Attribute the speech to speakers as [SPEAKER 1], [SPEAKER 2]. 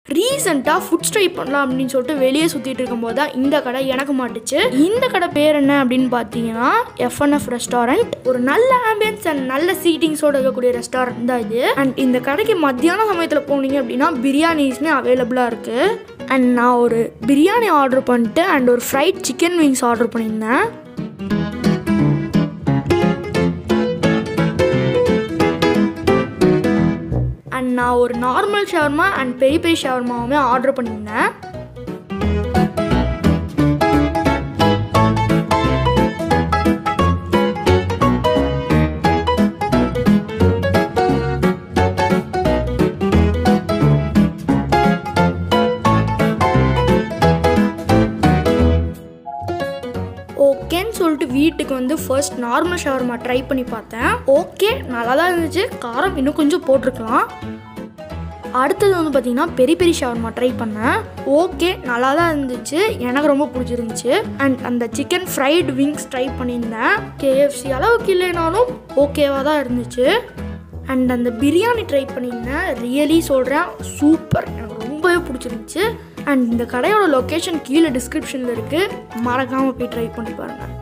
[SPEAKER 1] ரீசெண்டாக food try பண்ணலாம் அப்படின்னு சொல்லிட்டு வெளியே சுற்றிட்டு இருக்கும்போது தான் இந்த கடை எனக்கு மாட்டுச்சு இந்த கடை பேர் என்ன அப்படின்னு பார்த்தீங்கன்னா எஃப்என்எஃப் ரெஸ்டாரண்ட் ஒரு நல்ல ஆம்பியன்ஸ் அண்ட் நல்ல சீட்டிங்ஸோட இருக்கக்கூடிய ரெஸ்டாரண்ட் தான் இது அண்ட் இந்த கடைக்கு மத்தியான சமயத்தில் போனீங்க அப்படின்னா பிரியாணிஸ்மே அவைலபிளாக இருக்குது அண்ட் நான் ஒரு பிரியாணி ஆர்டர் பண்ணிட்டு அண்ட் ஒரு ஃப்ரைட் சிக்கன் விங்ஸ் ஆர்டர் பண்ணியிருந்தேன் அண்ட் நான் ஒரு நார்மல் ஷவர்மா அண்ட் பெரிய பெரிய ஷவர்மாவுமே ஆர்டர் பண்ணியிருந்தேன் ஓகேன்னு சொல்லிட்டு வீட்டுக்கு வந்து ஃபர்ஸ்ட் நார்மல் ஷவர்மா ட்ரை பண்ணி பார்த்தேன் ஓகே நல்லா தான் இருந்துச்சு காரம் இன்னும் கொஞ்சம் போட்டிருக்கலாம் அடுத்தது வந்து பார்த்தீங்கன்னா பெரிய பெரிய ஷவர்மா ட்ரை பண்ணேன் ஓகே நல்லா தான் இருந்துச்சு எனக்கு ரொம்ப பிடிச்சிருந்துச்சு அண்ட் அந்த சிக்கன் ஃப்ரைடு விங்ஸ் ட்ரை பண்ணியிருந்தேன் கேஎஃப்சி அளவுக்கு இல்லைனாலும் ஓகேவாக தான் இருந்துச்சு அண்ட் அந்த பிரியாணி ட்ரை பண்ணியிருந்தேன் ரியலி சொல்கிறேன் சூப்பர் எனக்கு ரொம்பவே பிடிச்சிருந்துச்சு அண்ட் இந்த கடையோட லொக்கேஷன் கீழே டிஸ்கிரிப்ஷனில் இருக்குது மறக்காமல் போய் ட்ரை பண்ணி பாருங்கள்